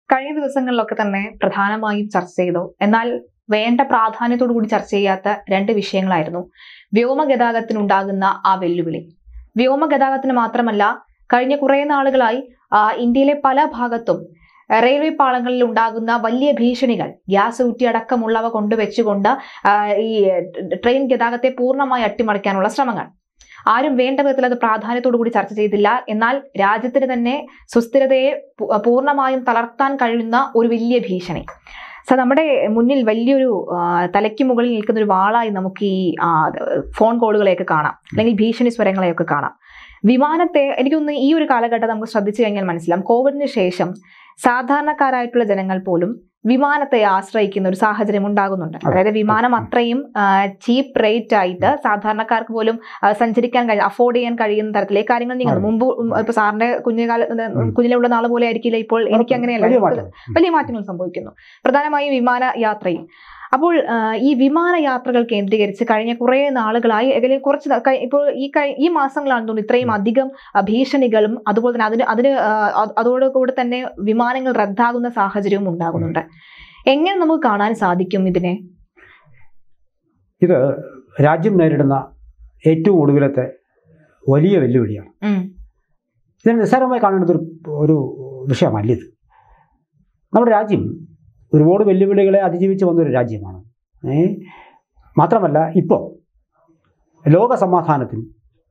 കഴിഞ്ഞ ദിവസങ്ങളിലൊക്കെ തന്നെ പ്രധാനമായും ചർച്ച ചെയ്തു എന്നാൽ വേണ്ട പ്രാധാന്യത്തോടു കൂടി ചർച്ച ചെയ്യാത്ത രണ്ട് വിഷയങ്ങളായിരുന്നു വ്യോമഗതാഗതത്തിനുണ്ടാകുന്ന ആ വെല്ലുവിളി വ്യോമഗതാഗതത്തിന് മാത്രമല്ല കഴിഞ്ഞ കുറേ നാളുകളായി ആ, ഇന്ത്യയിലെ പല ഭാഗത്തും ആ, റെയിൽവേ പാളങ്ങളിൽ ഉണ്ടാകുന്ന വലിയ ഭീഷണികൾ ഗ്യാസ് ഊറ്റി അടക്കമുള്ളവ കൊണ്ടുവച്ചുകൊണ്ട് ആ, ഈ ട്രെയിൻ ഗതാഗതത്തെ പൂർണ്ണമായി അട്ടിമറിക്കാനുള്ള ശ്രമങ്ങൾ ആരും വേണ്ട വിധത്തിൽ അത് പ്രാധാന്യത്തോടു കൂടി ചർച്ച ചെയ്തില്ല എന്നാൽ രാജ്യത്തിന് തന്നെ സുസ്ഥിരതയെ പൂ- പൂർണ്ണമായും തളർത്താൻ കഴിയുന്ന ഒരു വലിയ ഭീഷണി സോ നമ്മുടെ മുന്നിൽ വലിയൊരു ആ, തലയ്ക്ക് മുകളിൽ നിൽക്കുന്ന ഒരു വാളായി നമുക്ക് ഈ ആ, ഫോൺ കോളുകളെയൊക്കെ കാണാം അല്ലെങ്കിൽ ഭീഷണി സ്വരങ്ങളെയൊക്കെ കാണാം വിമാനത്തെ എനിക്കൊന്ന് ഈ ഒരു കാലഘട്ടം നമുക്ക് ശ്രദ്ധിച്ചു കഴിഞ്ഞാൽ മനസ്സിലാവും കോവിഡിന് ശേഷം സാധാരണക്കാരായിട്ടുള്ള ജനങ്ങൾ പോലും വിമാനത്തെ ആശ്രയിക്കുന്ന ഒരു സാഹചര്യം ഉണ്ടാകുന്നുണ്ട് അതെ. അതായത് വിമാനം അത്രയും ചീപ്പ് റേറ്റ് ആയിട്ട് സാധാരണക്കാർക്ക് പോലും ആ, സഞ്ചരിക്കാൻ കഴിയും അഫോർഡ് ചെയ്യാൻ കഴിയുന്ന തരത്തിലേക്ക് കാര്യങ്ങൾ നീങ്ങുന്നു അതെ. മുമ്പ് ഉം, ഇപ്പൊ സാറിന്റെ കുഞ്ഞുകാല ഉം. കുഞ്ഞിലുള്ള നാളെ പോലെ ആയിരിക്കില്ല ഇപ്പോൾ എനിക്ക് അങ്ങനെയല്ല വലിയ മാറ്റം വലിയ മാറ്റങ്ങൾ സംഭവിക്കുന്നു പ്രധാനമായും വിമാന യാത്രയും അപ്പോൾ ആ, ഈ വിമാനയാത്രകൾ കേന്ദ്രീകരിച്ച് കഴിഞ്ഞ കുറേ നാളുകളായി അല്ലെങ്കിൽ കുറച്ച് ന- കഴി- ഇപ്പോൾ ഈ കഴി- ഈ മാസങ്ങളാണെന്ന് തോന്നുന്നു ഇത്രയും അധികം ആ, ഭീഷണികളും അതുപോലെ തന്നെ അതിന് അതിന് ആ, അത് അതോടുകൂടെ തന്നെ വിമാനങ്ങൾ റദ്ദാകുന്ന സാഹചര്യവും ഉണ്ടാകുന്നുണ്ട് എങ്ങനെ നമുക്ക് കാണാൻ സാധിക്കും ഇതിനെ ഇത് രാജ്യം നേരിടുന്ന ഏറ്റവും ഒടുവിലത്തെ വലിയ വെല്ലുവിളിയാണ് ഉം, ഇതിനെ നിസ്സാരമായി കാണേണ്ടത് ഒരു ഒരു വിഷയമല്ല ഇത് നമ്മുടെ രാജ്യം ഒരുപാട് വെല്ലുവിളികളെ അതിജീവിച്ച് വന്നൊരു രാജ്യമാണ് ഏ മാത്രമല്ല ഇപ്പോൾ ലോക സമാധാനത്തിനും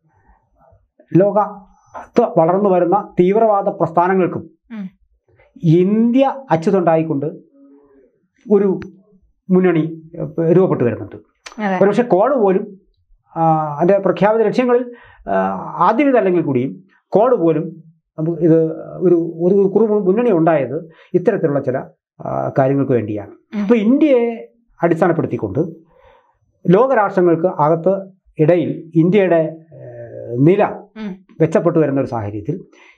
ലോകത്ത് വളർന്നു വരുന്ന തീവ്രവാദ പ്രസ്ഥാനങ്ങൾക്കും ഉം. ഇന്ത്യ അച്ചുതണ്ടായിക്കൊണ്ട് ഒരു മുന്നണി ഏഹ്, രൂപപ്പെട്ടു വരുന്നുണ്ട് അതെ ഒരുപക്ഷെ കോഡ് പോലും ആ, അതിൻ്റെ പ്രഖ്യാപിത ലക്ഷ്യങ്ങളിൽ ആ, ആദ്യം ഇതല്ലെങ്കിൽ കൂടിയും കോഡ് പോലും നമുക്ക് ഇത് ഒരു ഒരു കുറു മുന്നണി ഉണ്ടായത് ഇത്തരത്തിലുള്ള ചില ആ, കാര്യങ്ങൾക്ക് വേണ്ടിയാണ് ഉം. അപ്പോൾ ഇന്ത്യയെ അടിസ്ഥാനപ്പെടുത്തിക്കൊണ്ട് ലോകരാഷ്ട്രങ്ങൾക്ക് അകത്ത് ഇടയിൽ ഇന്ത്യയുടെ ഏഹ്, നില ഉം. മെച്ചപ്പെട്ടു വരുന്ന ഒരു സാഹചര്യത്തിൽ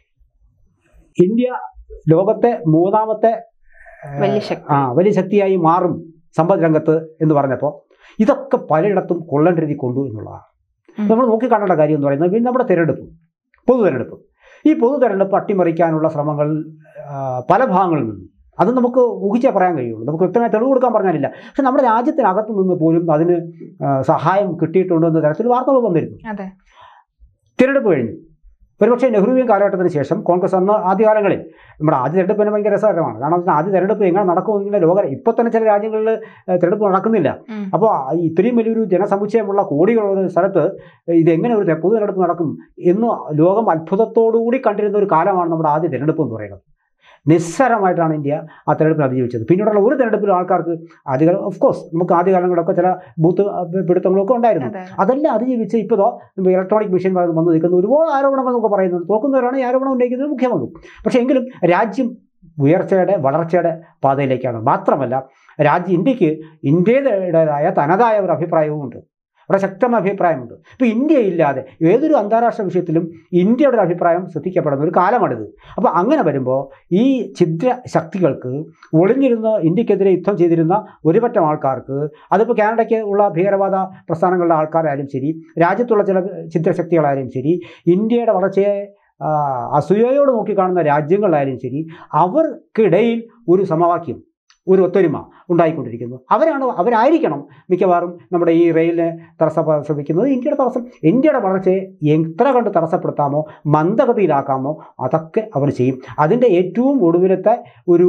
ഇന്ത്യ ലോകത്തെ മൂന്നാമത്തെ ഏഹ്, വലിയ ശക്തി. ആ വലിയ ശക്തിയായി മാറും സമ്പദ് രംഗത്ത് എന്ന് പറഞ്ഞപ്പോൾ ഇതൊക്കെ പലയിടത്തും കൊള്ളേണ്ട രീതി കൊണ്ടു എന്നുള്ളതാണ് ഉം. നമ്മൾ നോക്കിക്കാണേണ്ട കാര്യം എന്ന് പറയുന്നത് പിന്നെ നമ്മുടെ തിരഞ്ഞെടുപ്പ് പൊതു തിരഞ്ഞെടുപ്പ് ഈ പൊതു തിരഞ്ഞെടുപ്പ് അട്ടിമറിക്കാനുള്ള ശ്രമങ്ങൾ ആ, പല ഭാഗങ്ങളിൽ നിന്നും അത് നമുക്ക് ഊഹിച്ചേ പറയാൻ കഴിയുള്ളൂ നമുക്ക് വ്യക്തമായി തെളിവ് കൊടുക്കാൻ പറഞ്ഞാലില്ല പക്ഷെ നമ്മുടെ രാജ്യത്തിനകത്ത് നിന്ന് പോലും അതിന് ആ, സഹായം കിട്ടിയിട്ടുണ്ട് എന്ന തരത്തിൽ വാർത്തകൾ വന്നിരുന്നു അതെ തിരഞ്ഞെടുപ്പ് കഴിഞ്ഞു ഒരുപക്ഷെ നെഹ്റുവിയൻ കാലഘട്ടത്തിന് ശേഷം കോൺഗ്രസ് അന്ന് ആദ്യകാലങ്ങളിൽ നമ്മുടെ ആദ്യ തെരഞ്ഞെടുപ്പ് തന്നെ ഭയങ്കര രസകരമാണ് കാരണം അതിന് ആദ്യ തെരഞ്ഞെടുപ്പ് എങ്ങനെ നടക്കും ഇങ്ങനെ ലോക ഇപ്പോൾ തന്നെ ചില രാജ്യങ്ങളിൽ ഏഹ്, തെരഞ്ഞെടുപ്പ് നടക്കുന്നില്ല ഉം. അപ്പോൾ ഇത്രയും വലിയൊരു ജനസമുച്ചയമുള്ള കോടികളുള്ള ഒരു സ്ഥലത്ത് ഇതെങ്ങനെ ഒരു തെ- പൊതു തെരഞ്ഞെടുപ്പ് നടക്കും എന്ന് ലോകം അത്ഭുതത്തോടുകൂടി കണ്ടിരുന്ന ഒരു കാലമാണ് നമ്മുടെ ആദ്യ തെരഞ്ഞെടുപ്പ് എന്ന് പറയുന്നത് നിസ്സാരമായിട്ടാണ് ഇന്ത്യ ആ തെരഞ്ഞെടുപ്പിൽ അതിജീവിച്ചത് പിന്നീടുള്ള ഒരു തെരഞ്ഞെടുപ്പിലും ആൾക്കാർക്ക് ആദ്യകാലം ഓഫ് കോഴ്സ് നമുക്ക് ആദ്യകാലങ്ങളിലൊക്കെ ചില ബൂത്ത് പിടുത്തങ്ങളൊക്കെ ഉണ്ടായിരുന്നു അതെ അതെല്ലാം അതിജീവിച്ച് ഇപ്പോൾ ഇലക്ട്രോണിക് മെഷീൻ വന്ന് നിൽക്കുന്ന ഒരുപാട് ആരോപണങ്ങൾ നമുക്ക് പറയുന്നുണ്ട് തോക്കുന്നവരാണ് ഈ ആരോപണം ഉന്നയിക്കുന്നത് മുഖ്യമന്ത്രി പക്ഷേ എങ്കിലും രാജ്യം ഉയർച്ചയുടെ വളർച്ചയുടെ പാതയിലേക്കാണ് മാത്രമല്ല രാജ്യം ഇന്ത്യക്ക് ഇന്ത്യയുടേതായ തനതായ ഒരു അഭിപ്രായവും ഉണ്ട് വളരെ ശക്തമായ അഭിപ്രായമുണ്ട് ഇപ്പോൾ ഇന്ത്യ ഇല്ലാതെ ഏതൊരു അന്താരാഷ്ട്ര വിഷയത്തിലും ഇന്ത്യയുടെ ഒരു അഭിപ്രായം ശ്രദ്ധിക്കപ്പെടുന്ന ഒരു കാലമാണിത് അപ്പോൾ അങ്ങനെ വരുമ്പോൾ ഈ ഛിദ്ര ശക്തികൾക്ക് ഒളിഞ്ഞിരുന്ന് ഇന്ത്യക്കെതിരെ യുദ്ധം ചെയ്തിരുന്ന ഒരുപറ്റം ആൾക്കാർക്ക് അതിപ്പോൾ കാനഡയ്ക്ക് ഉള്ള ഭീകരവാദ പ്രസ്ഥാനങ്ങളുടെ ആൾക്കാരായാലും ശരി രാജ്യത്തുള്ള ചില ഛിദ്രശക്തികളായാലും ശരി ഇന്ത്യയുടെ വളർച്ചയെ ആ, അസൂയയോട് നോക്കിക്കാണുന്ന രാജ്യങ്ങളായാലും ശരി അവർക്കിടയിൽ ഒരു സമവാക്യം ഒരു ഒത്തൊരുമ ഉണ്ടായിക്കൊണ്ടിരിക്കുന്നു അവരാണ് അവരായിരിക്കണം മിക്കവാറും നമ്മുടെ ഈ റെയിലിനെ തടസ്സ ശ്രമിക്കുന്നത് ഇന്ത്യയുടെ തടസ്സം ഇന്ത്യയുടെ വളർച്ചയെ എത്ര കണ്ട് തടസ്സപ്പെടുത്താമോ മന്ദഗതിയിലാക്കാമോ അതൊക്കെ അവർ ചെയ്യും അതിൻ്റെ ഏറ്റവും ഒടുവിലത്തെ ഒരു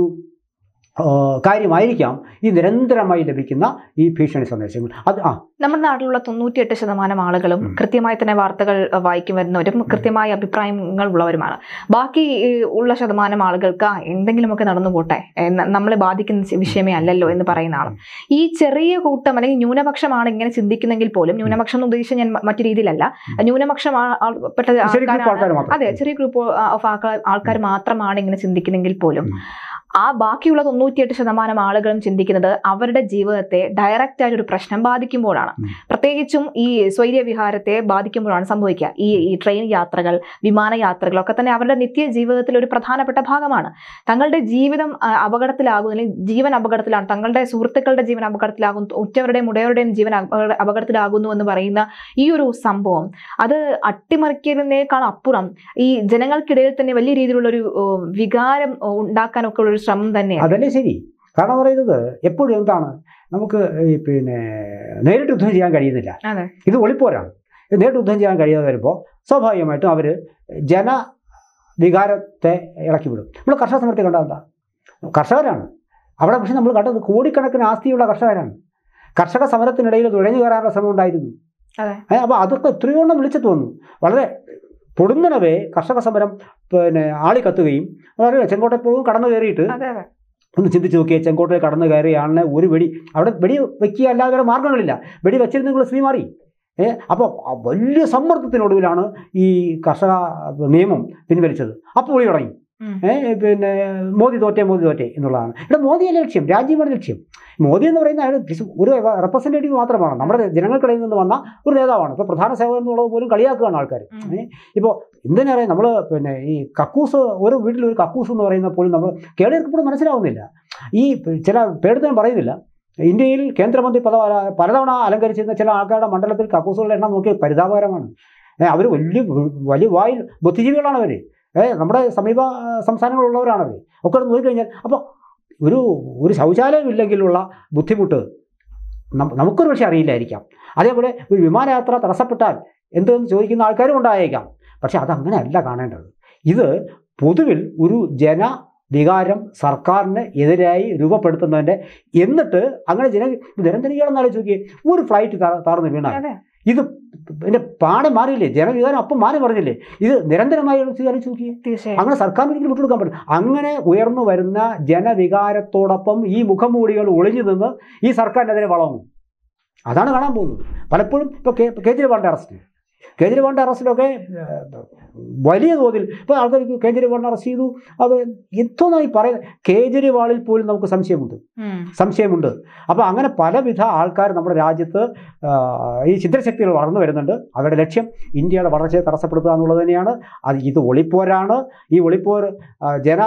ആ, കാര്യമായിരിക്കാം ഈ നിരന്തരമായി ലഭിക്കുന്ന ഈ ഭീഷണി സന്ദേശങ്ങൾ അത് ആ നമ്മുടെ നാട്ടിലുള്ള തൊണ്ണൂറ്റിയെട്ട് ശതമാനം ആളുകളും ഉം. കൃത്യമായി തന്നെ വാർത്തകൾ അഹ്, വായിക്കും വരുന്നവരും കൃത്യമായ അഭിപ്രായങ്ങൾ ഉള്ളവരുമാണ് ബാക്കി ഈ, ഉള്ള ശതമാനം ആളുകൾക്ക് ആ, എന്തെങ്കിലുമൊക്കെ നടന്നു പോട്ടെ ഏ, ന- നമ്മളെ ബാധിക്കുന്ന ചി- വിഷയമേ അല്ലല്ലോ എന്ന് പറയുന്ന ആളും ഈ ചെറിയ കൂട്ടം അല്ലെങ്കിൽ ന്യൂനപക്ഷമാണ് ഇങ്ങനെ ചിന്തിക്കുന്നെങ്കിൽ പോലും ന്യൂനപക്ഷം എന്ന് ഉദ്ദേശിച്ച ഞാൻ മ- മറ്റു രീതിയിലല്ല ന്യൂനപക്ഷം ആ- ആൾ- പെട്ട ചെറിയ ഗ്രൂപ്പ് ആൾക്കാരാണ് ആൾക്കാർ മാത്രം അതെ ചെറിയ ഗ്രൂപ്പ് ഓഫ് ആൾക്കാർ ആൾക്കാർ മാത്രമാണ് ഇങ്ങനെ ചിന്തിക്കുന്നെങ്കിൽ പോലും ഉം. ആ ബാക്കിയുള്ള തൊണ്ണൂറ്റിയെട്ട് ശതമാനം ആളുകളും ചിന്തിക്കുന്നത് അവരുടെ ജീവിതത്തെ ഡയറക്റ്റ് ആയിട്ട് ഒരു പ്രശ്നം ബാധിക്കുമ്പോഴാണ് ഉം. പ്രത്യേകിച്ചും ഈ സ്വൈര്യ വിഹാരത്തെ ബാധിക്കുമ്പോഴാണ് സംഭവിക്കുക ഈ ഈ ട്രെയിൻ യാത്രകൾ വിമാനയാത്രകളൊക്കെ തന്നെ അവരുടെ നിത്യ ജീവിതത്തിൽ ഒരു പ്രധാനപ്പെട്ട ഭാഗമാണ് തങ്ങളുടെ ജീവിതം ആ, അപകടത്തിലാകുന്നു അല്ലെങ്കിൽ ജീവൻ അപകടത്തിലാണ് തങ്ങളുടെ സുഹൃത്തുക്കളുടെ ജീവൻ അപകടത്തിലാകുന്നു ഉറ്റവരുടെയും ഉടയവരുടെയും ജീവൻ അപകട- അപകടത്തിലാകുന്നു എന്ന് പറയുന്ന ഈ ഒരു സംഭവം അത് അട്ടിമറിക്കുന്നതിനേക്കാൾ അപ്പുറം ഈ ജനങ്ങൾക്കിടയിൽ തന്നെ വലിയ രീതിയിലുള്ള ഒരു ഏഹ്, വികാരം ഏഹ്, ഉണ്ടാക്കാനൊക്കെ ഉള്ള ഒരു ശ്രമം തന്നെയാണ് അതല്ലേ ശരി കാരണം എന്ന് പറയുന്നത് എപ്പോഴും എന്താണ് നമുക്ക് ഈ പിന്നെ നേരിട്ട് യുദ്ധം ചെയ്യാൻ കഴിയുന്നില്ല അതെ. ഇത് ഒളിപ്പോരാണ് ഇത് നേരിട്ട് യുദ്ധം ചെയ്യാൻ കഴിയാതെ വരുമ്പോൾ സ്വാഭാവികമായിട്ടും അവർ ജന വികാരത്തെ ഇളക്കി വിടും നമ്മൾ കർഷക സമരത്തിൽ കണ്ടാൽ എന്താ കർഷകരാണ് അവിടെ പക്ഷെ നമ്മൾ കണ്ടത് കോടിക്കണക്കിന് ആസ്തിയുള്ള കർഷകരാണ് കർഷക സമരത്തിനിടയിൽ തുഴഞ്ഞു കയറാനുള്ള ശ്രമം ഉണ്ടായിരുന്നു അതെ. അപ്പോൾ അതൊക്കെ എത്രയോ എണ്ണം വിളിച്ചിട്ട് വന്നു വളരെ പൊടുന്നനവേ കർഷക സമരം പിന്നെ ആളി കത്തുകയും വളരെ ചെങ്കോട്ടെപ്പോഴും കടന്നു കയറിയിട്ട് അതെ അതെ ഒന്ന് ചിന്തിച്ച് നോക്കിയേ ചെങ്കോട്ടയിൽ കടന്നു കയറിയാണ് ഒരു വെടി അവിടെ വെടി വെക്കുക അല്ലാതെ വേറെ മാർഗ്ഗങ്ങളില്ല വെടി വെച്ചിരുന്നെങ്കിൽ സ്ഥിതി മാറി ഏ അപ്പോൾ വലിയ സമ്മർദ്ദത്തിനൊടുവിലാണ് ഈ കർഷക നിയമം പിൻവലിച്ചത് അപ്പോൾ വിളി തുടങ്ങി ഉം. ഏ പിന്നെ മോദി തോറ്റേ മോദി തോറ്റേ എന്നുള്ളതാണ് ഇവിടെ മോദിയല്ല ലക്ഷ്യം രാജ്യമാണ് ലക്ഷ്യം മോദി എന്ന് പറയുന്ന അയാൾ ഡിസ്- ഒരു റെപ്രസെൻറ്റേറ്റീവ് മാത്രമാണ് നമ്മുടെ ജനങ്ങൾക്കിടയിൽ നിന്ന് വന്ന ഒരു നേതാവാണ് ഇപ്പോൾ പ്രധാന സേവകൻ എന്നുള്ളത് പോലും കളിയാക്കുകയാണ് ആൾക്കാർ ഉം. ഇപ്പോൾ എന്തിനറിയാം നമ്മൾ പിന്നെ ഈ കക്കൂസ് ഒരു വീട്ടിൽ ഒരു കക്കൂസ് എന്ന് പറയുന്ന പോലും നമ്മൾ കേരളീയർക്കിപ്പോഴും മനസ്സിലാവുന്നില്ല ഈ ചില പേടുത്തരം പറയുന്നില്ല ഇന്ത്യയിൽ കേന്ദ്രമന്ത്രി പദ പലതവണ അലങ്കരിച്ചിരുന്ന ചില ആൾക്കാരുടെ മണ്ഡലത്തിൽ കക്കൂസുകളുടെ എണ്ണം നോക്കി പരിതാപകരമാണ് അവർ വലിയ വലിയ വായിൽ ബുദ്ധിജീവികളാണ് അവർ നമ്മുടെ സമീപ ആ, സംസ്ഥാനങ്ങളിലുള്ളവരാണ് അവർ ഒക്കെ അവിടെ നോക്കിക്കഴിഞ്ഞാൽ അപ്പോൾ ഒരു ഒരു ശൗചാലയം ഇല്ലെങ്കിലുള്ള ബുദ്ധിമുട്ട് നം- നമുക്കൊരു പക്ഷേ അറിയില്ലായിരിക്കാം അതേപോലെ ഒരു വിമാനയാത്ര തടസ്സപ്പെട്ടാൽ എന്തെന്ന് ചോദിക്കുന്ന ആൾക്കാരും ഉണ്ടായേക്കാം പക്ഷെ അതങ്ങനെയല്ല കാണേണ്ടത് ഇത് പൊതുവിൽ ഒരു ജന വികാരം സർക്കാരിന് എതിരായി രൂപപ്പെടുത്തുന്നതിൻ്റെ എന്നിട്ട് അങ്ങനെ ജന നിരന്തരം ആലോചിച്ച് നോക്കിയേ ഒരു ഫ്ലൈറ്റ് താർന്ന് വീണാൽ അതെ ഇത് എൻ്റെ പാടെ മാറിയില്ലേ ജനവികാരം അപ്പം മാറി പറഞ്ഞില്ലേ ഇത് നിരന്തരമായി ആലോചിച്ച് നോക്കിയേ തീർച്ചയായും അങ്ങനെ സർക്കാരിന് ഒരിക്കലും വിട്ടുകൊടുക്കാൻ പറ്റില്ല അങ്ങനെ ഉയർന്നു വരുന്ന ജനവികാരത്തോടൊപ്പം ഈ മുഖംമൂടികൾ ഒളിഞ്ഞു നിന്ന് ഈ സർക്കാരിനെതിരെ വളങ്ങും അതാണ് കാണാൻ പോകുന്നത് പലപ്പോഴും ഇപ്പോൾ കെ കേജ്രിവാളിൻ്റെ അറസ്റ്റ് കേജ്രിവാളിൻ്റെ അറസ്റ്റിലൊക്കെ ഏഹ്, വലിയ തോതിൽ ഇപ്പോൾ ആൾക്കാർക്ക് കേജ്രിവാളിനെ അറസ്റ്റ് ചെയ്തു അത് എന്തോന്നാണ് ഈ പറയുന്നത് കേജ്രിവാളിൽ പോലും നമുക്ക് സംശയമുണ്ട് ഉം. സംശയമുണ്ട് അപ്പോൾ അങ്ങനെ പലവിധ ആൾക്കാർ നമ്മുടെ രാജ്യത്ത് ആ, ഈ ചിത്രശക്തികൾ വളർന്നു വരുന്നുണ്ട് അവരുടെ ലക്ഷ്യം ഇന്ത്യയുടെ വളർച്ചയെ തടസ്സപ്പെടുത്തുക എന്നുള്ളത് തന്നെയാണ് അത് ഇത് ഒളിപ്പോരാണ് ഈ ഒളിപ്പോർ ആ, ജന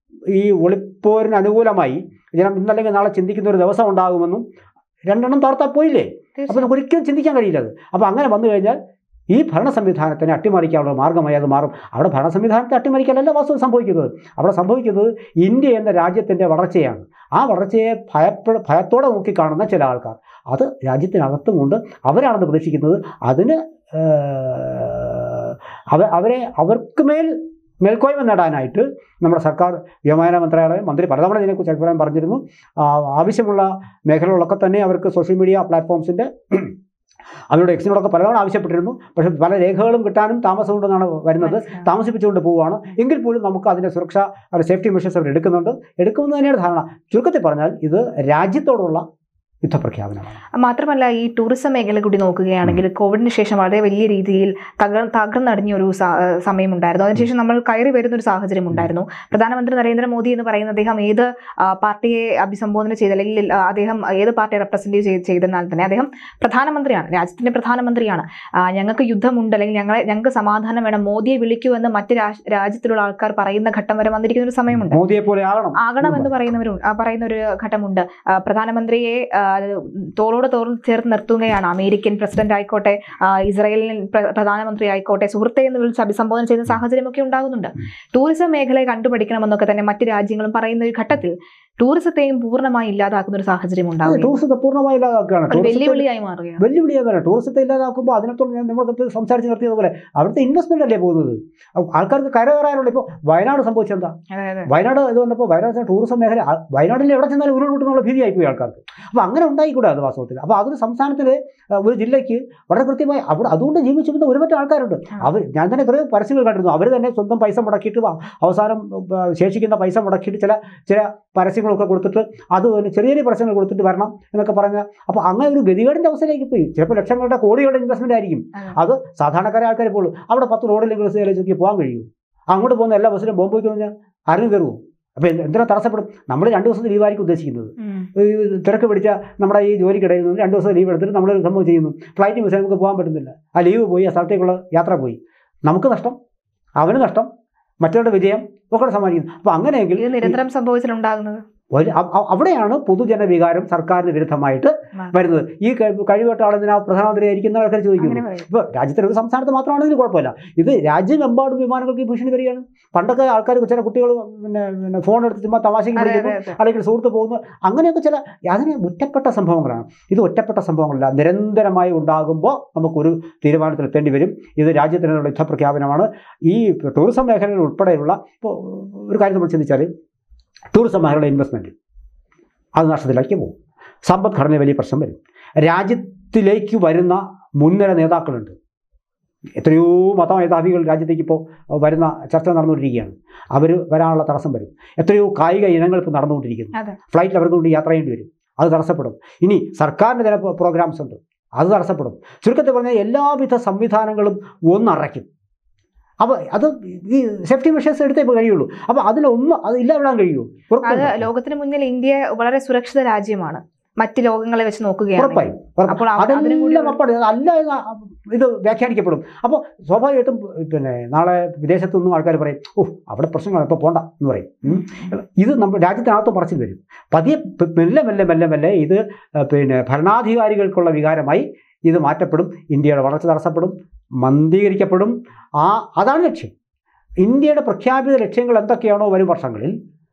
ഈ ഒളിപ്പോരിന് അനുകൂലമായി ജനം ഇന്നല്ലെങ്കിൽ നാളെ ചിന്തിക്കുന്ന ഒരു ദിവസം ഉണ്ടാകുമെന്നും രണ്ടെണ്ണം താർത്താൽ പോയില്ലേ അപ്പോൾ തീർച്ചയായും നമുക്ക് ഒരിക്കലും ചിന്തിക്കാൻ കഴിയില്ല അത് അപ്പോൾ അങ്ങനെ വന്നു കഴിഞ്ഞാൽ ഈ ഭരണ സംവിധാനത്തിനെ അട്ടിമറിക്കാനുള്ള മാർഗ്ഗമായി അത് മാറും അവിടെ ഭരണ സംവിധാനത്തെ അട്ടിമറിക്കാനല്ല വാസ്തവം സംഭവിക്കുന്നത് അവിടെ സംഭവിക്കുന്നത് ഇന്ത്യ എന്ന രാജ്യത്തിൻ്റെ വളർച്ചയാണ് ആ വളർച്ചയെ ഭയപ്പെട ഭയത്തോടെ നോക്കിക്കാണുന്ന ചില ആൾക്കാർ അത് രാജ്യത്തിനകത്തും കൊണ്ട് അവരാണെന്ന് പ്രതീക്ഷിക്കുന്നത് അതിന് ഏഹ്, അവ അവരെ അവർക്ക് മേൽ മേൽക്കോയ്മ നേടാനായിട്ട് നമ്മുടെ സർക്കാർ വ്യോമയാന മന്ത്രാലയം മന്ത്രി പലതവണ ഇതിനെക്കുറിച്ച് അഭിപ്രായം പറഞ്ഞിരുന്നു ആ, ആവശ്യമുള്ള മേഖലകളൊക്കെ തന്നെ അവർക്ക് സോഷ്യൽ മീഡിയ പ്ലാറ്റ്ഫോംസിൻ്റെ അവരുടെ എക്സിനോടൊക്കെ പലതവണ ആവശ്യപ്പെട്ടിരുന്നു പക്ഷേ പല രേഖകളും കിട്ടാനും താമസമുണ്ടെന്നാണ് വരുന്നത് മനസ്സിലാവും. താമസിപ്പിച്ചുകൊണ്ട് പോവുകയാണ് എങ്കിൽ പോലും നമുക്ക് അതിൻ്റെ സുരക്ഷ അവരുടെ സേഫ്റ്റി മെഷേഴ്സ് അവർ എടുക്കുന്നുണ്ട് എടുക്കുമെന്ന് തന്നെയാണ് ധാരണ ചുരുക്കത്തിൽ പറഞ്ഞാൽ ഇത് രാജ്യത്തോടുള്ള യുദ്ധപ്രഖ്യാപനമാണ് മാത്രമല്ല ഈ ടൂറിസം മേഖല കൂടി നോക്കുകയാണെങ്കിൽ കോവിഡിന് ശേഷം വളരെ വലിയ രീതിയിൽ തകർ തകർന്നടിഞ്ഞ ഒരു സ- ഏഹ് സമയമുണ്ടായിരുന്നു അതിനുശേഷം നമ്മൾ കയറി വരുന്ന ഒരു സാഹചര്യം ഉണ്ടായിരുന്നു പ്രധാനമന്ത്രി നരേന്ദ്രമോദി എന്ന് പറയുന്ന അദ്ദേഹം ഏത് ആ, പാർട്ടിയെ അഭിസംബോധന ചെയ്ത് അല്ലെങ്കിൽ ആ, അദ്ദേഹം ഏത് പാർട്ടിയെ റെപ്രസെന്റ് ചെയ്ത് ചെയ്തെന്നാൽ തന്നെ അദ്ദേഹം പ്രധാനമന്ത്രിയാണ് രാജ്യത്തിന്റെ പ്രധാനമന്ത്രിയാണ് ആ, ഞങ്ങൾക്ക് യുദ്ധമുണ്ട് അല്ലെങ്കിൽ ഞങ്ങളെ ഞങ്ങൾക്ക് സമാധാനം വേണം മോദിയെ വിളിക്കൂ എന്ന് മറ്റ് രാജ്- രാജ്യത്തിലുള്ള ആൾക്കാർ പറയുന്ന ഘട്ടം വരെ വന്നിരിക്കുന്ന ഒരു സമയമുണ്ട് മോദിയെ പോലെ ആകണം ആകണമെന്ന് പറയുന്നവരും ആ, പറയുന്ന ഒരു ഘട്ടമുണ്ട് ആ, പ്രധാനമന്ത്രിയെ ആ, തോളോട് തോൾ ചേർത്ത് നിർത്തുകയാണ് അമേരിക്കൻ പ്രസിഡന്റ് ആയിക്കോട്ടെ ആ, ഇസ്രായേലിൻ പ്ര- പ്രധാനമന്ത്രി ആയിക്കോട്ടെ സുഹൃത്തെ എന്ന് വിളിച്ച് അഭിസംബോധന ചെയ്യുന്ന സാഹചര്യമൊക്കെ ഉണ്ടാകുന്നുണ്ട് ടൂറിസം മേഖലയെ കണ്ടുപഠിക്കണമെന്നൊക്കെ തന്നെ മറ്റ് രാജ്യങ്ങളും പറയുന്ന ഒരു ഘട്ടത്തിൽ ടൂറിസത്തെയും പൂർണ്ണമായി ഇല്ലാതാക്കുന്ന ഒരു സാഹചര്യം ഉണ്ടാവുകയും ടൂറിസത്തെ പൂർണ്ണമായി ഇല്ലാതാക്കുകയാണ് അത് ടൂറിസത്തെ വെല്ലുവിളിയായി മാറുകയാണ് വെല്ലുവിളിയാകാണ് ടൂറിസത്തെ ഇല്ലാതാക്കുമ്പോൾ അതിനകത്തോളം ഞാൻ നമ്മളിപ്പോൾ സംസാരിച്ച് നിർത്തിയതുപോലെ അവിടുത്തെ ഇൻവെസ്റ്റ്മെന്റ് അല്ലേ പോകുന്നത് അപ്പൊ ആൾക്കാർക്ക് കരകയറാനുള്ള ഇപ്പോൾ വയനാട് സംഭവിച്ചെന്താ അതെ അതെ വയനാട് ഇത് വന്നപ്പോൾ വയനാട് ടൂറിസം മേഖല ആ, വയനാട്ടിൽ എവിടെ ചെന്നാലും ഉരുൾപൊട്ടുന്നുള്ള ഭീതിയായി പോയി ആൾക്കാർക്ക് അപ്പോൾ അങ്ങനെ ഉണ്ടായിക്കൂടെ അത് വാസ്തവത്തിൽ അപ്പോൾ അതൊരു സംസ്ഥാനത്തിൽ ഒരു ജില്ലയ്ക്ക് വളരെ കൃത്യമായി അവിടെ അതുകൊണ്ട് ജീവിച്ചു വരുന്ന ഒരുപറ്റ ആൾക്കാരുണ്ട് ആ. അവർ ഞാൻ തന്നെ എത്രയോ പരസ്യങ്ങൾ കണ്ടിരുന്നു അവർ തന്നെ സ്വന്തം പൈസ മുടക്കിയിട്ട് വ- അവസാനം ആ, ശേഷിക്കുന്ന പൈസ മുടക്കിയിട്ട് ചില ചില പരസ്യങ്ങളൊക്കെ കൊടുത്തിട്ട് അത് തന്നെ ചെറിയ ചെറിയ പരസ്യങ്ങൾ കൊടുത്തിട്ട് വരണം എന്നൊക്കെ പറഞ്ഞ അപ്പോൾ അങ്ങനെ ഒരു ഗതികേടിൻ്റെ അവസ്ഥയിലേക്ക് പോയി ചിലപ്പോൾ ലക്ഷങ്ങളുടെ കോടികളുടെ ഇൻവെസ്റ്റ്മെന്റ് ആയിരിക്കും അതെ. അത് സാധാരണക്കാരെ ആൾക്കാർ പോകുള്ളൂ അവിടെ പത്ത് റോഡിലേക്ക് ബസ് നോക്കി പോകാൻ കഴിയും അങ്ങോട്ട് പോകുന്ന എല്ലാ ബസ്സിലും ബോംബ് വയ്ക്കുന്നു കഴിഞ്ഞാൽ ആരും കയറുമോ അപ്പോൾ എന്തിനാ തടസ്സപ്പെടും നമ്മൾ രണ്ട് ദിവസത്തെ ലീവായിരിക്കും ഉദ്ദേശിക്കുന്നത് ഉം. ഈ തിരക്ക് പിടിച്ച നമ്മുടെ ഈ ജോലിക്കിടയിൽ നിന്ന് രണ്ട് ദിവസം ലീവ് എടുത്തിട്ട് നമ്മൾ സംഭവം ചെയ്യുന്നു ഫ്ലൈറ്റ് മിസ് നമുക്ക് പോകാൻ പറ്റുന്നില്ല ആ ലീവ് പോയി ആ സ്ഥലത്തേക്കുള്ള യാത്ര പോയി നമുക്ക് നഷ്ടം അവന് നഷ്ടം മറ്റവരുടെ വിജയം ഒക്കെ സമ്മാനിക്കുന്നു അപ്പോൾ അങ്ങനെയെങ്കിൽ ഇത് നിരന്തരം സംഭവിച്ചിട്ടുണ്ടാകുന്നത് ഒരു- അ- അ- അവിടെയാണ് പൊതുജന വികാരം സർക്കാരിന് വിരുദ്ധമായിട്ട് ആ. വരുന്നത് ഈ കഴി- കഴിവേട്ട ആളെന്തിനാ പ്രധാനമന്ത്രി ആയിരിക്കുന്ന ആൾക്കാർ ചോദിക്കുന്നു അങ്ങനെ പറയും ഇപ്പോൾ രാജ്യത്തെ ഒരു സംസ്ഥാനത്ത് മാത്രമാണെങ്കിൽ കുഴപ്പമില്ല ഇത് രാജ്യമെമ്പാടും വിമാനങ്ങൾക്ക് ഈ ഭീഷണി വരികയാണ് പണ്ടൊക്കെ ആൾക്കാർ ചില കുട്ടികൾ പിന്നെ പിന്നെ ഫോൺ എടുത്ത് ചുമ്മാ തമാശയ്ക്ക് അതെ വിളിക്കുന്നു അതെ അതെ അല്ലെങ്കിൽ സുഹൃത്ത് പോകുന്നു അങ്ങനെയൊക്കെ ചില അതിന് ഒറ്റപ്പെട്ട സംഭവങ്ങളാണ് ഇത് ഒറ്റപ്പെട്ട സംഭവങ്ങളല്ല നിരന്തരമായി ഉണ്ടാകുമ്പോൾ നമുക്കൊരു തീരുമാനത്തിലെത്തേണ്ടി വരും ഇത് രാജ്യത്തിനുള്ള യുദ്ധപ്രഖ്യാപനമാണ് ഈ ടൂറിസം മേഖലയിൽ ഉൾപ്പെടെയുള്ള ഇപ്പോൾ ഒരു കാര്യം നമ്മൾ ചിന്തിച്ചാൽ ടൂറിസം മേഖലയുടെ ഇൻവെസ്റ്റ്മെൻറ്റ് അത് നഷ്ടത്തിലേക്ക് പോകും സമ്പദ്ഘടന വലിയ പ്രശ്നം വരും രാജ്യത്തിലേക്ക് വരുന്ന മുൻനിര നേതാക്കളുണ്ട് എത്രയോ മതമേധാവികൾ രാജ്യത്തേക്ക് ഇപ്പോൾ വരുന്ന ചർച്ച നടന്നുകൊണ്ടിരിക്കുകയാണ് അവർ വരാനുള്ള തടസ്സം വരും എത്രയോ കായിക ഇനങ്ങൾ ഇപ്പോൾ നടന്നുകൊണ്ടിരിക്കുന്നു അതെ. ഫ്ലൈറ്റിൽ അവർക്ക് കൊണ്ട് യാത്ര ചെയ്യേണ്ടി വരും അത് തടസ്സപ്പെടും ഇനി സർക്കാരിൻ്റെ ചില പ്രോഗ്രാംസ് ഉണ്ട് അത് തടസ്സപ്പെടും ചുരുക്കത്തിൽ പറഞ്ഞാൽ എല്ലാവിധ സംവിധാനങ്ങളും ഒന്നറയ്ക്കും അപ്പോൾ അത് ഈ സേഫ്റ്റി മെഷേഴ്സ് എടുത്തേ ഇപ്പോൾ കഴിയുള്ളൂ അപ്പോൾ അതിലൊന്നും അത് ഇല്ലാവിടാൻ കഴിയുമോ അത് ഉറപ്പായും ലോകത്തിന് മുന്നിൽ ഇന്ത്യ വളരെ സുരക്ഷിത രാജ്യമാണ് മറ്റ് ലോകങ്ങളെ വെച്ച് നോക്കുകയാണ് ഉറപ്പായും ഉറപ്പായും. അപ്പോൾ അവ- അതിനും കൂടി അതെല്ലാം അപ്പാടെ അല്ല എന്ന് ഇത് വ്യാഖ്യാനിക്കപ്പെടും അപ്പോൾ സ്വാഭാവികമായിട്ടും പിന്നെ നാളെ വിദേശത്തു നിന്നും ആൾക്കാർ പറയും ഓ അവിടെ പ്രശ്നങ്ങളാണ് ഇപ്പോൾ പോണ്ട എന്ന് പറയും ഉം. ഇത് നമ്മുടെ രാജ്യത്തിനകത്ത് മറച്ചിൽ വരും പതിയെ പ- മെല്ലെ മെല്ലെ മെല്ലെ മെല്ലെ ഇത് ഏഹ്, പിന്നെ ഭരണാധികാരികൾക്കുള്ള വികാരമായി ഇത് മാറ്റപ്പെടും ഇന്ത്യയുടെ വളർച്ച തടസ്സപ്പെടും മന്ദീകരിക്കപ്പെടും ആ അതാണ് ലക്ഷ്യം ഇന്ത്യയുടെ പ്രഖ്യാപിത ലക്ഷ്യങ്ങൾ എന്തൊക്കെയാണോ വരും വർഷങ്ങളിൽ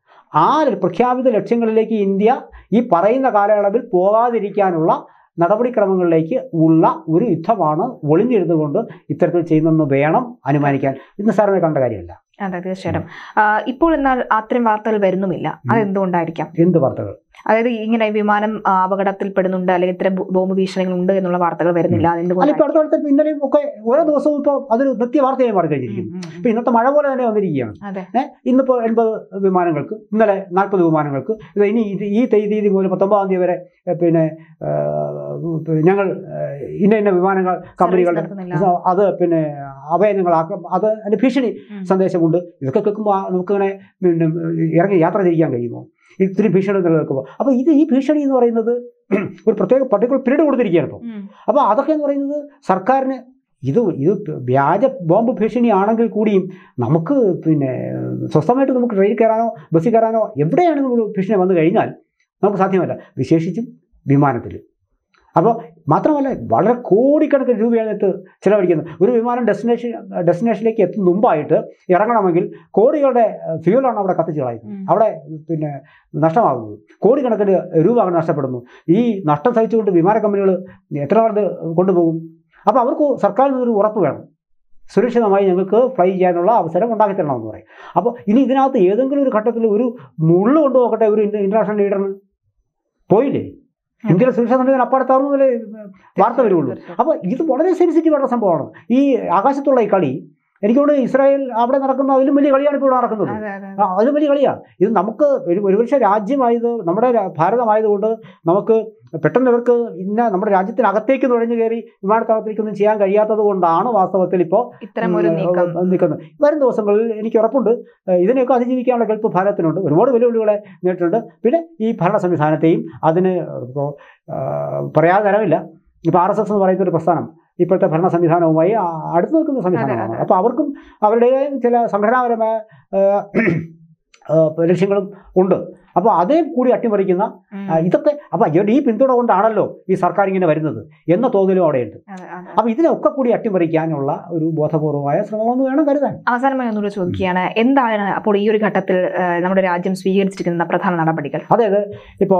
ആ പ്രഖ്യാപിത ലക്ഷ്യങ്ങളിലേക്ക് ഇന്ത്യ ഈ പറയുന്ന കാലയളവിൽ പോകാതിരിക്കാനുള്ള നടപടിക്രമങ്ങളിലേക്ക് ഉള്ള ഒരു യുദ്ധമാണ് ഒളിഞ്ഞിരുന്നുകൊണ്ട് ഇത്തരത്തിൽ ചെയ്യുന്നതെന്ന് വേണം അനുമാനിക്കാൻ ഇത് സാറിനെ കണ്ട കാര്യമല്ല അതെ തീർച്ചയായിട്ടും ആ, ഇപ്പോൾ എന്നാൽ അത്തരം വാർത്തകൾ വരുന്നുമില്ല അതെന്തുകൊണ്ടായിരിക്കാം എന്ത് വാർത്തകൾ അതായത് ഇങ്ങനെ വിമാനം ആ, അപകടത്തിൽപ്പെടുന്നുണ്ട് അല്ലെങ്കിൽ ഇത്തരം ബോ- ബോംബ് ഭീഷണികൾ ഉണ്ട് എന്നുള്ള വാർത്തകൾ വരുന്നില്ല അല്ല അതെന്തുകൊണ്ടാണ് ഇപ്പോൾ അടുത്ത കാലത്ത് ഇന്നലെയും ഒക്കെ ഓരോ ദിവസവും ഇപ്പോൾ അതൊരു നിത്യ വാർത്തയായി മാറി കഴിഞ്ഞിരിക്കുന്നു ഇപ്പം ഇന്നത്തെ മഴ പോലെ തന്നെ വന്നിരിക്കുകയാണ് അതെ ഏഹ് ഇന്നിപ്പോൾ എൺപത് വിമാനങ്ങൾക്ക് ഇന്നലെ നാൽപ്പത് വിമാനങ്ങൾക്ക് ഇത് ഇനി ഇത് ഈ തേ- തീയതി മുതൽ പത്തൊമ്പതാം തീയതി വരെ ഏഹ് പിന്നെ ഏഹ് ഞങ്ങൾ ഏഹ് ഇന്ന ഇന്ന വിമാനങ്ങൾ കമ്പനികളുടെ നടത്തുന്നില്ല അത് പിന്നെ അഭയങ്ങളാക്കും അത് അതിൻ്റെ ഭീഷണി ഉം. സന്ദേശമുണ്ട് ഇതൊക്കെ കേൾക്കുമ്പോൾ നമുക്കിങ്ങനെ പിന്നെ ഇറങ്ങി യാത്ര തിരിക്കാൻ കഴിയുമോ ഇത്തിരി ഭീഷണി നിലനിൽക്കുമ്പോൾ അപ്പോൾ ഇത് ഈ ഭീഷണി എന്ന് പറയുന്നത് ഒരു പ്രത്യേക പർട്ടിക്കുലർ പീരീഡ് കൊടുത്തിരിക്കുകയാണ് ഇപ്പോൾ ഉം. അപ്പോൾ അതൊക്കെ എന്ന് പറയുന്നത് സർക്കാരിന് ഇത് ഇത് വ്യാജ ബോംബ് ഭീഷണിയാണെങ്കിൽ കൂടിയും നമുക്ക് പിന്നെ സ്വസ്ഥമായിട്ട് നമുക്ക് ട്രെയിനിൽ കയറാനോ ബസ്സിൽ കയറാനോ എവിടെയാണെങ്കിലും ഒരു ഭീഷണി വന്നു കഴിഞ്ഞാൽ നമുക്ക് സാധ്യമല്ല വിശേഷിച്ചും വിമാനത്തിൽ അപ്പോൾ മാത്രമല്ല വളരെ കോടിക്കണക്കിന് രൂപയാണ് ഇത് ചിലവഴിക്കുന്നത് ഒരു വിമാനം ഡെസ്റ്റിനേഷൻ ഡെസ്റ്റിനേഷനിലേക്ക് എത്തുന്ന മുമ്പായിട്ട് ഇറങ്ങണമെങ്കിൽ കോടികളുടെ ഫ്യൂലാണ് അവിടെ കത്തിച്ച് കളയുന്നത് ഉം. അവിടെ പിന്നെ നഷ്ടമാകുന്നത് കോടിക്കണക്കിന് രൂപ അവിടെ നഷ്ടപ്പെടുന്നു ഈ നഷ്ടം സഹിച്ചുകൊണ്ട് വിമാന കമ്പനികൾ എത്ര നാൾ ഇത് കൊണ്ടുപോകും അപ്പോൾ അവർക്ക് സർക്കാരിൽ നിന്നൊരു ഉറപ്പ് വേണം സുരക്ഷിതമായി ഞങ്ങൾക്ക് ഫ്ലൈ ചെയ്യാനുള്ള അവസരം ഉണ്ടാക്കി തരണമെന്ന് പറയും അപ്പോൾ ഇനി ഇതിനകത്ത് ഏതെങ്കിലും ഒരു ഘട്ടത്തിൽ ഒരു മുള്ളു കൊണ്ടു നോക്കട്ടെ ഒരു ഇന്റർനാഷണൽ ലീഡറിന് പോയില്ലേ ഇന്ത്യയിലെ സുരക്ഷാ സംവിധാനം അപ്പാടത്താറുന്നതിലെ വാർത്ത വരുള്ളൂ തീർച്ചയായും. അപ്പോൾ ഇത് വളരെ സെൻസിറ്റീവ് ആയിട്ടുള്ള സംഭവമാണ് ഈ ആകാശത്തുള്ള ഈ കളി എനിക്ക് തോന്നുന്നു ഇസ്രായേൽ അവിടെ നടക്കുന്ന അതിലും വലിയ കളിയാണ് ഇപ്പോൾ ഇവിടെ നടക്കുന്നത് അതെ അതെ ആ, അതിലും വലിയ കളിയാണ് ഇത് നമുക്ക് ഒരു ഒരുപക്ഷെ രാജ്യമായത് നമ്മുടെ രാ- ഭാരതമായതുകൊണ്ട് നമുക്ക് പെട്ടെന്ന് ഇവർക്ക് ഇന്ന നമ്മുടെ രാജ്യത്തിനകത്തേക്ക് നുഴഞ്ഞു കയറി വിമാനത്താവളത്തിലേക്കൊന്നും ചെയ്യാൻ കഴിയാത്തത് കൊണ്ടാണ് വാസ്തവത്തിൽ ഇപ്പോൾ ഇത്തരം ഒരു നീക്കം നിൽക്കുന്നത് വരും ദിവസങ്ങളിൽ എനിക്ക് ഉറപ്പുണ്ട് ഏഹ് ഇതിനെയൊക്കെ അതിജീവിക്കാനുള്ള കെൽപ്പ് ഭാരതത്തിനുണ്ട് ഒരുപാട് വെല്ലുവിളികളെ നേരിട്ടുണ്ട് പിന്നെ ഈ ഭരണ സംവിധാനത്തെയും അതിന് ഇപ്പോൾ പറയാതെ തരമില്ല ഇപ്പോൾ ആർ എസ് എസ് എന്ന് പറയുന്ന ഒരു പ്രസ്ഥാനം ഇപ്പോഴത്തെ ഭരണ സംവിധാനവുമായി ആ- അടുത്ത് നിൽക്കുന്ന സംവിധാനമാണ് അതെ. അപ്പോൾ അവർക്കും അവരുടേതായ ചില സംഘടനാപരമായ ഏഹ്, ഏഹ്, ലക്ഷ്യങ്ങളും ഉണ്ട് അപ്പോൾ അതേ കൂടി അട്ടിമറിക്കുന്ന ഉം. ആ, ഇതൊക്കെ അപ്പോൾ ഇവരുടെ ഈ പിന്തുണ കൊണ്ടാണല്ലോ ഈ സർക്കാർ ഇങ്ങനെ വരുന്നത് എന്ന തോന്നലും അവിടെയുണ്ട് അതെ, അതെ. അപ്പോൾ ഇതിനൊക്കെ കൂടി അട്ടിമറിക്കാനുള്ള ഒരു ബോധപൂർവമായ ശ്രമമെന്ന് വേണം കരുതാൻ അവസാനമായി ഒന്നുകൂടെ ചോദിക്കുകയാണ് എന്താണ് അപ്പോൾ ഈ ഒരു ഘട്ടത്തിൽ ആ, നമ്മുടെ രാജ്യം സ്വീകരിച്ചിരിക്കുന്ന പ്രധാന നടപടികൾ അതായത് ഇപ്പോൾ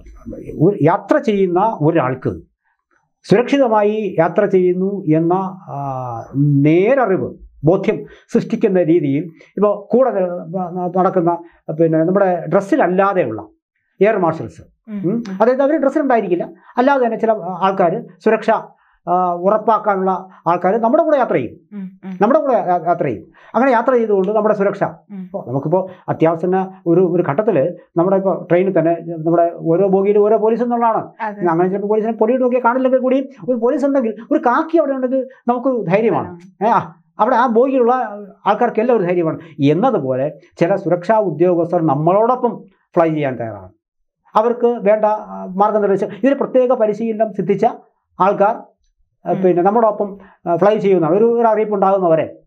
യാത്ര ചെയ്യുന്ന ഒരാൾക്ക് സുരക്ഷിതമായി യാത്ര ചെയ്യുന്നു എന്ന ആ, നേരറിവ് ബോധ്യം സൃഷ്ടിക്കുന്ന രീതിയിൽ ഇപ്പോൾ കൂടെ ന- നടക്കുന്ന പിന്നെ നമ്മുടെ ഡ്രസ്സിലല്ലാതെയുള്ള എയർ മാർഷൽസ് ഉം. ഉം. അതായത് അവർ ഡ്രസ്സിലുണ്ടായിരിക്കില്ല അല്ലാതെ തന്നെ ചില ആൾക്കാർ സുരക്ഷ ആ, ഉറപ്പാക്കാനുള്ള ആൾക്കാർ നമ്മുടെ കൂടെ യാത്ര ചെയ്യും ഉം, ഉം, നമ്മുടെ കൂടെ യാ- യാത്ര ചെയ്യും അങ്ങനെ യാത്ര ചെയ്തുകൊണ്ട് നമ്മുടെ സുരക്ഷ ഉം. ഇപ്പോൾ നമുക്കിപ്പോൾ അത്യാവശ്യം ഒരു ഒരു ഘട്ടത്തിൽ നമ്മുടെ ഇപ്പോൾ ട്രെയിനിൽ തന്നെ നമ്മുടെ ഓരോ ബോഗിയിലും ഓരോ പോലീസ് എന്നുള്ളതാണ് അതെ. അങ്ങനെ ചിലപ്പോൾ പോലീസിനെ പൊടിയിട്ട് നോക്കിയാൽ കാണില്ലെങ്കിൽ കൂടി ഒരു പോലീസ് ഉണ്ടെങ്കിൽ ഒരു കാക്കി അവിടെ ഉണ്ടെങ്കിൽ നമുക്ക് ധൈര്യമാണ് ഏ, ആ, അവിടെ ആ ബോഗിയിലുള്ള ആൾക്കാർക്കെല്ലാം ഒരു ധൈര്യമാണ് എന്നതുപോലെ ചില സുരക്ഷാ ഉദ്യോഗസ്ഥർ നമ്മളോടൊപ്പം ഫ്ലൈ ചെയ്യാൻ തയ്യാറാണ് അവർക്ക് വേണ്ട ആ, മാർഗനിർദ്ദേശം ഇതിന് പ്രത്യേക പരിശീലനം സിദ്ധിച്ച ആൾക്കാർ ആ, ഉം. പിന്നെ നമ്മുടെ ഒപ്പം ഫ്ലൈ ചെയ്യുന്നതാണ് ഒരു ഒരു അറിയിപ്പ് ഉണ്ടാകുന്നവരെ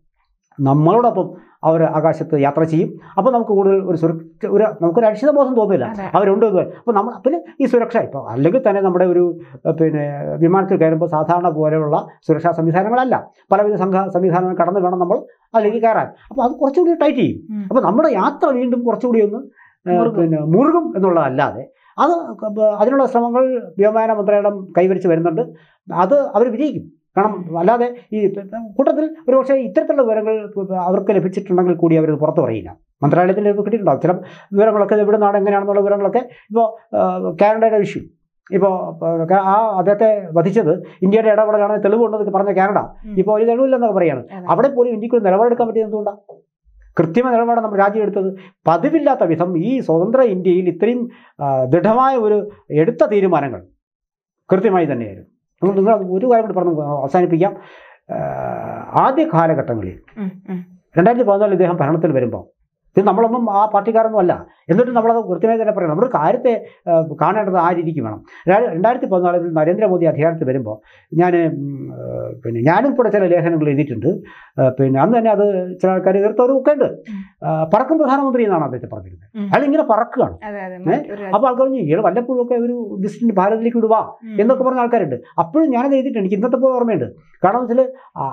നമ്മളോടൊപ്പം അവർ ആകാശത്ത് യാത്ര ചെയ്യും അപ്പോൾ നമുക്ക് കൂടുതൽ ഒരു സുരക്ഷ ഒരു നമുക്കൊരു അരക്ഷിതബോധം തോന്നില്ല അതെ. അവരുണ്ട് എന്ന് അപ്പോൾ നമ്മൾ പിന്നെ ഈ സുരക്ഷ ഇപ്പോൾ അല്ലെങ്കിൽ തന്നെ നമ്മുടെ ഒരു ഏഹ്, പിന്നെ വിമാനത്തിൽ കയറുമ്പോൾ സാധാരണ പോലെയുള്ള സുരക്ഷാ സംവിധാനങ്ങളല്ല പലവിധ സംഘ സംവിധാനങ്ങൾ കടന്ന് വേണം നമ്മൾ അതിലേക്ക് കയറാൻ അപ്പോൾ അത് കുറച്ചുകൂടി ടൈറ്റ് ചെയ്യും ഉം. അപ്പോൾ നമ്മുടെ യാത്ര വീണ്ടും കുറച്ചുകൂടി ഒന്ന് ഏഹ്, മുറുകും. പിന്നെ മുറുകും എന്നുള്ളതല്ലാതെ അത് ക- അതിനുള്ള ശ്രമങ്ങൾ വ്യോമയാന മന്ത്രാലയം കൈവരിച്ച് വരുന്നുണ്ട് അത് അവർ വിജയിക്കും കാരണം അല്ലാതെ ഈ കൂട്ടത്തിൽ ഒരുപക്ഷെ ഇത്തരത്തിലുള്ള വിവരങ്ങൾ അവർക്ക് ലഭിച്ചിട്ടുണ്ടെങ്കിൽ കൂടി അവർ പുറത്ത് പറയില്ല മന്ത്രാലയത്തിൽ കിട്ടിയിട്ടുണ്ടാവും ചില വിവരങ്ങളൊക്കെ എവിടെ നിന്നാണ് എങ്ങനെയാണെന്നുള്ള വിവരങ്ങളൊക്കെ ഇപ്പോൾ കാനഡയുടെ വിഷയം ഇപ്പോൾ ആ അദ്ദേഹത്തെ വധിച്ചത് ഇന്ത്യയുടെ ഇടപെടലാണ് തെളിവുണ്ടെന്ന് പറഞ്ഞ കാനഡ ഉം. ഇപ്പോൾ ഒരു തെളിവില്ലെന്നൊക്കെ പറയാണ് അതെ. അവിടെ പോലും ഇന്ത്യക്ക് ഒരു നിലപാടെടുക്കാൻ പറ്റിയത് എന്തുകൊണ്ടാണ് കൃത്യമായ നിലപാടാണ് നമ്മൾ രാജ്യം എടുത്തത് പതിവില്ലാത്ത വിധം ഈ സ്വതന്ത്ര ഇന്ത്യയിൽ ഇത്രയും ആ, ദൃഢമായ ഒരു എടുത്ത തീരുമാനങ്ങൾ കൃത്യമായി തന്നെയായിരുന്നു നമ്മൾ നിങ്ങൾ ഒരു കാര്യം കൂടി പറഞ്ഞ് അവസാനിപ്പിക്കാം ആ, ആദ്യ കാലഘട്ടങ്ങളിൽ ഉം, ഉം. രണ്ടായിരത്തി പതിനാലിൽ ഇദ്ദേഹം ഭരണത്തിൽ വരുമ്പോൾ ഇത് നമ്മളൊന്നും ആ പാർട്ടിക്കാരൊന്നും അല്ല എന്നിട്ട് നമ്മളത് കൃത്യമായി തന്നെ പറയണം നമ്മുടെ കാര്യത്തെ ആ, കാണേണ്ടത് ആ രീതിക്ക് വേണം ര- രണ്ടായിരത്തി പതിനാലിൽ നരേന്ദ്രമോദി അധികാരത്തിൽ വരുമ്പോൾ ഞാൻ പിന്നെ ഞാനും ഇവിടെ ചില ലേഖനങ്ങൾ എഴുതിയിട്ടുണ്ട് ആ, പിന്നെ അന്ന് തന്നെ അത് ചില ആൾക്കാർ എതിർത്തവരും ഒക്കെ ഉണ്ട് ആ, പറക്കും പ്രധാനമന്ത്രി എന്നാണ് അദ്ദേഹത്തെ പറഞ്ഞിരുന്നത് ഉം. അയാൾ ഇങ്ങനെ പറക്കുകയാണ് അതെ അതെ ഏ? ഒരു അപ്പോൾ ആൾക്കാർ പറഞ്ഞു ഇയാൾ വല്ലപ്പോഴും ഒക്കെ ഒരു വിസിറ്റിന് ഭാരതത്തിലേക്ക് വിടുവാ ഉം. എന്നൊക്കെ പറഞ്ഞ ആൾക്കാരുണ്ട് അപ്പോഴും ഞാനത് എഴുതിയിട്ടുണ്ട് എനിക്ക് ഇന്നത്തെ പോലെ ഓർമ്മയുണ്ട് കാരണം വെച്ചാൽ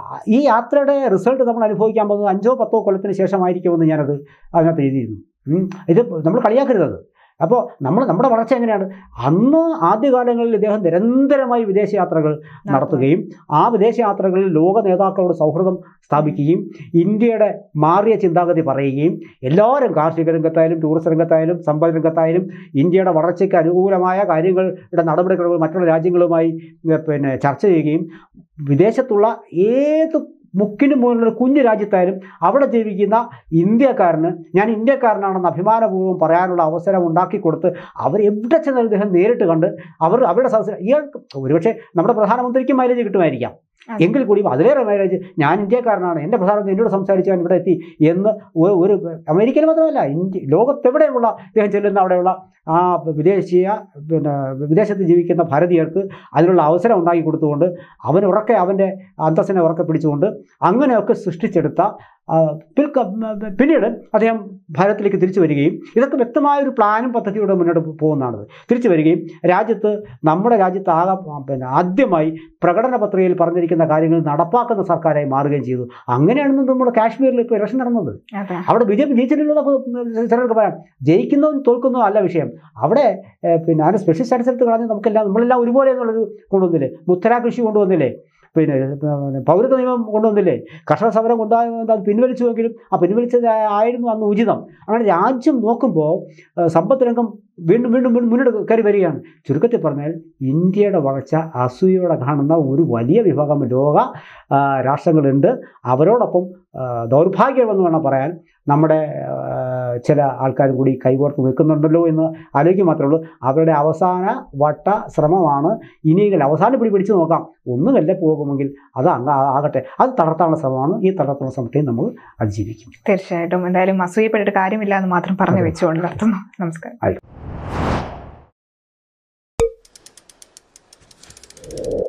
ഈ യാത്രയുടെ റിസൾട്ട് നമ്മൾ അനുഭവിക്കാൻ പോകുന്നത് അഞ്ചോ പത്തോ കൊല്ലത്തിന് ശേഷമായിരിക്കുമെന്ന് ഞാനത് അതിനകത്ത് എഴുതിയിരുന്നു ഉം. ഇത് നമ്മൾ കളിയാക്കരുത് അത് അപ്പോൾ നമ്മൾ നമ്മുടെ വളർച്ച എങ്ങനെയാണ് അന്ന് ആദ്യകാലങ്ങളിൽ ഇദ്ദേഹം നിരന്തരമായി വിദേശയാത്രകൾ നടത്തുകയും ആ വിദേശയാത്രകളിൽ ലോക നേതാക്കളോട് സൗഹൃദം സ്ഥാപിക്കുകയും ഇന്ത്യയുടെ മാറിയ ചിന്താഗതി പറയുകയും എല്ലാവരും കാർഷിക രംഗത്തായാലും ടൂറിസം രംഗത്തായാലും സമ്പദ് രംഗത്തായാലും ഇന്ത്യയുടെ വളർച്ചയ്ക്ക് അനുകൂലമായ കാര്യങ്ങളുടെ നടപടിക്രമങ്ങൾ മറ്റുള്ള രാജ്യങ്ങളുമായി ഏ, പിന്നെ ചർച്ച ചെയ്യുകയും വിദേശത്തുള്ള ഏത് മുക്കിനും മുകളിലുള്ള കുഞ്ഞു രാജ്യത്തായാലും അവിടെ ജീവിക്കുന്ന ഇന്ത്യക്കാരന് ഞാൻ ഇന്ത്യക്കാരനാണെന്ന് അഭിമാനപൂർവ്വം പറയാനുള്ള അവസരം ഉണ്ടാക്കി കൊടുത്ത് അവർ എവിടെ ചെന്നാലും ഇദ്ദേഹം നേരിട്ട് കണ്ട് അവർ അവരുടെ സദസ്സിൽ ഇയാൾക്ക് ഒരുപക്ഷെ നമ്മുടെ പ്രധാനമന്ത്രിക്ക് മൈലേജ് കിട്ടുമായിരിക്കാം അതെ. എങ്കിൽ കൂടി അതിലേറെ മൈലേജ് ഞാൻ ഇന്ത്യക്കാരനാണ് എൻ്റെ പ്രധാനമന്ത്രി എന്നോട് സംസാരിച്ച് ഞാൻ ഇവിടെ എത്തി എന്ന് ഒ- ഒരു അമേരിക്കയിൽ മാത്രമല്ല ഇന്ത്യ ലോകത്തെവിടെയുള്ള ഇദ്ദേഹം ചെല്ലുന്ന അവിടെയുള്ള ആ വിദേശീയ പിന്നെ വിദേശത്ത് ജീവിക്കുന്ന ഭാരതീയർക്ക് അതിനുള്ള അവസരം ഉണ്ടാക്കി കൊടുത്തുകൊണ്ട് അവൻ ഉറക്കെ അവൻ്റെ അന്തസ്സിനെ ഉറക്കെ പിടിച്ചുകൊണ്ട് അങ്ങനെയൊക്കെ സൃഷ്ടിച്ചെടുത്ത ആ, പിൽക്ക- പിന്നീട് അദ്ദേഹം ഭാരതത്തിലേക്ക് തിരിച്ചു വരികയും ഇതൊക്കെ വ്യക്തമായ ഒരു പ്ലാനും പദ്ധതിയുടെ മുന്നോട്ട് പോകുന്നതാണത് തിരിച്ചു വരികയും രാജ്യത്ത് നമ്മുടെ രാജ്യത്ത് ആകെ പിന്നെ ആദ്യമായി പ്രകടന പത്രികയിൽ പറഞ്ഞിരിക്കുന്ന കാര്യങ്ങൾ നടപ്പാക്കുന്ന സർക്കാരായി മാറുകയും ചെയ്തു അങ്ങനെയാണ് നമ്മുടെ കാശ്മീരിൽ ഇപ്പോൾ ഇലക്ഷൻ നടന്നത് അതെ അവിടെ ബി ജെ പി ജയിച്ചിട്ടുള്ളത് ചിലർക്ക് പറയാം ജയിക്കുന്നതും തോൽക്കുന്നതും അല്ല വിഷയം അവിടെ ഏഹ്, പിന്നെ അതിന് സ്പെഷ്യൽ സ്റ്റാറ്റസ് എടുത്ത് കളഞ്ഞ് നമുക്കെല്ലാം നമ്മളെല്ലാം ഒരുപോലെ എന്നുള്ളത് കൊണ്ടുവന്നില്ലേ മുത്തലാഖ് കൃഷി കൊണ്ടുവന്നില്ലേ പിന്നെ പിന്നെ പൗരത്വ നിയമം കൊണ്ടുവന്നില്ലേ കർഷക സമരം കൊണ്ടുപോയത് അത് പിൻവലിച്ചുവെങ്കിലും ആ പിൻവലിച്ചത് ആയിരുന്നു അന്ന് ഉചിതം അങ്ങനെ രാജ്യം നോക്കുമ്പോൾ ഏഹ്, സമ്പദ് രംഗം വീണ്ടും വീണ്ടും വീണ്ടും മുന്നോട്ട് കയറി വരികയാണ് ചുരുക്കത്തിൽ പറഞ്ഞാൽ ഇന്ത്യയുടെ വളർച്ച അസൂയയോടെ കാണുന്ന ഒരു വലിയ വിഭാഗം ലോക ആ, രാഷ്ട്രങ്ങളുണ്ട് അവരോടൊപ്പം ആ, ദൗർഭാഗ്യമെന്ന് വേണം പറയാൻ നമ്മുടെ ആ, ചില ആൾക്കാരും കൂടി കൈകോർത്ത് നിൽക്കുന്നുണ്ടല്ലോ എന്ന് ആലോചിക്കുക മാത്രമേ ഉള്ളൂ അവരുടെ അവസാന വട്ട ശ്രമമാണ് ഇനിയെങ്കിൽ അവസാനം പിടി പിടിച്ച് നോക്കാം ഒന്നുമല്ല പോകുമെങ്കിൽ അത് അങ്ങ് ആകട്ടെ അത് തളർത്താനുള്ള ശ്രമമാണ് ഈ തളർത്തുന്ന ശ്രമത്തെ നമ്മൾ അതിജീവിക്കും തീർച്ചയായിട്ടും എന്തായാലും അസൂയപ്പെട്ടിട്ട് കാര്യമില്ല എന്ന് മാത്രം പറഞ്ഞു അതെ. വെച്ചുകൊണ്ട് നിർത്തുന്നു നമസ്കാരം ആയിക്കോട്ടെ.